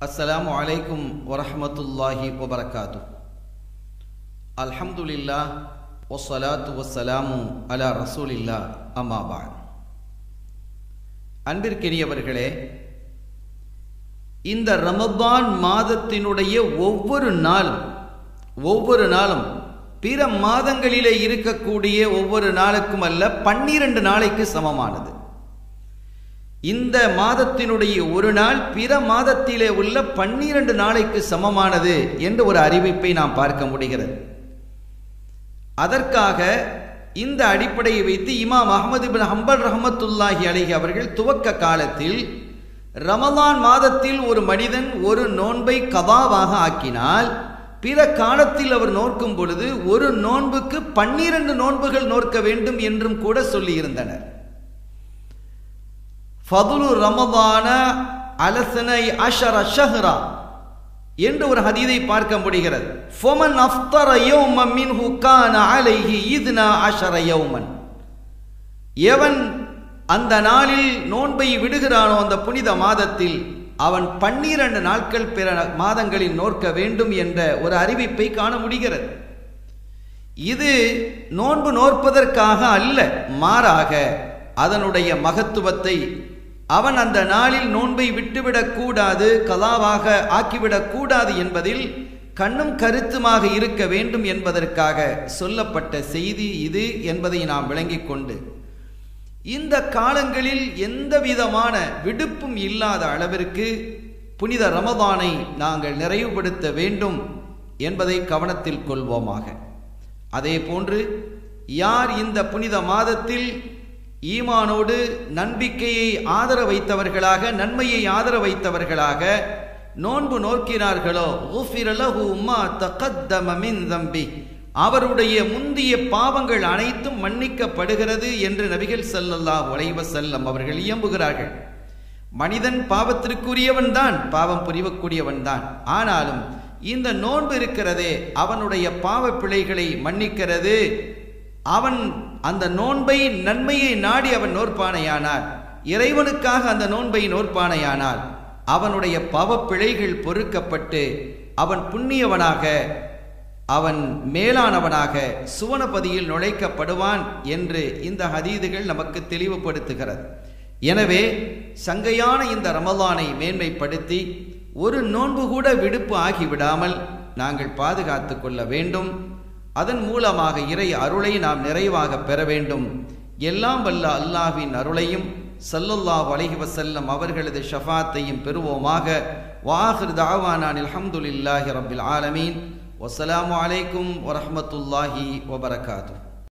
அஸ்ஸலாமு அலைக்கும் வரஹமத்துல்லாஹி வபரகாத்து அல்ஹம்துலில்லா ஒஸ்ஸலாத்து வஸ்ஸலாமு அலா ரசூலில்லா அம்மாபான் அன்பிற்கினியவர்களே இந்த ரமபான் மாதத்தினுடைய ஒவ்வொரு நாளும் ஒவ்வொரு நாளும் பிற மாதங்களிலே இருக்கக்கூடிய ஒவ்வொரு நாளுக்கும் அல்ல பன்னிரண்டு நாளைக்கு சமமானது இந்த மாதத்தினுடைய ஒரு நாள் பிற மாதத்திலே உள்ள பன்னிரண்டு நாளைக்கு சமமானது என்று ஒரு அறிவிப்பை நாம் பார்க்க முடிகிறது அதற்காக இந்த அடிப்படையை வைத்து இமாம் அகமது பின் ஹம்பல் ரஹமத்துல்லாஹி அலிஹி அவர்கள் துவக்க காலத்தில் ரமலான் மாதத்தில் ஒரு மனிதன் ஒரு நோன்பை கதாவாக ஆக்கினால் பிற காலத்தில் அவர் நோக்கும் பொழுது ஒரு நோன்புக்கு பன்னிரண்டு நோன்புகள் நோக்க வேண்டும் என்றும் கூட சொல்லியிருந்தனர் ஃபதுலு ரமதான அலசனை அஷர ஷஹ்ரா என்று ஒரு ஹதீதை பார்க்க முடிகிறது ஃபொமன் அஃப்தர யௌம மின்ஹு கான அலைஹி இத்னா அஷர யௌமன் எவன் அந்த நாளில் நோன்பை விடுகிறானோ அந்த புனித மாதத்தில் அவன் பன்னிரண்டு நாட்கள் பிற மாதங்களில் நோக்க வேண்டும் என்ற ஒரு அறிவிப்பை காண முடிகிறது இது நோன்பு நோற்பதற்காக அல்ல மாறாக அதனுடைய மகத்துவத்தை அவன் அந்த நாளில் நோன்பை விட்டுவிடக் கூடாது கலாவாக ஆக்கிவிடக் கூடாது என்பதில் கண்ணும் கருத்துமாக இருக்க வேண்டும் என்பதற்காக சொல்லப்பட்ட செய்தி இது என்பதை நாம் விளங்கிக் கொண்டு இந்த காலங்களில் எந்த விதமான விடுப்பும் இல்லாத அளவிற்கு புனித ரமதானை நாங்கள் நிறைவுபடுத்த வேண்டும் என்பதை கவனத்தில் கொள்வோமாக அதே போன்று யார் இந்த புனித மாதத்தில் ஈமானோடு நம்பிக்கையை ஆதர வைத்தவர்களாக நன்மையை ஆதர வைத்தவர்களாக நோன்பு நோக்கினார்களோ தம்பி அவருடைய முந்திய பாவங்கள் அனைத்தும் மன்னிக்கப்படுகிறது என்று நபிகள் செல்லல்லா உழைவ செல்லம் அவர்கள் இயம்புகிறார்கள் மனிதன் பாவத்திற்குரியவன் தான் பாவம் புரிவக்கூடியவன் தான் ஆனாலும் இந்த நோன்பு இருக்கிறதே அவனுடைய பாவ பிழைகளை மன்னிக்கிறது அவன் அந்த நோன்பை நன்மையை நாடி அவன் நோற்பானையானார் இறைவனுக்காக அந்த நோன்பை நோற்பானையானால் அவனுடைய பாவப்பிழைகள் பொறுக்கப்பட்டு அவன் புண்ணியவனாக அவன் மேலானவனாக சுவனபதியில் நுழைக்கப்படுவான் என்று இந்த ஹதீதுகள் நமக்கு தெளிவுபடுத்துகிறது எனவே சங்கையான இந்த ரமலானை மேன்மைப்படுத்தி ஒரு நோன்பு கூட விடுப்பு ஆகிவிடாமல் நாங்கள் பாதுகாத்து கொள்ள வேண்டும் அதன் மூலமாக இறை அருளை நாம் நிறைவாக பெற வேண்டும் எல்லாம் வல்ல அல்லாஹ்வின் அருளையும் சல்லல்லாஹ் அலைஹி வசல்லம் அவர்களது ஷஃபாத்தையும் பெறுவோமாக வாஹிர் தாவானான் அல்ஹம்துலில்லாஹி ரப்பில் ஆலமீன் வஸ்ஸலாமு அலைக்கும் வரஹ்மத்துல்லாஹி வபரகாத்துஹு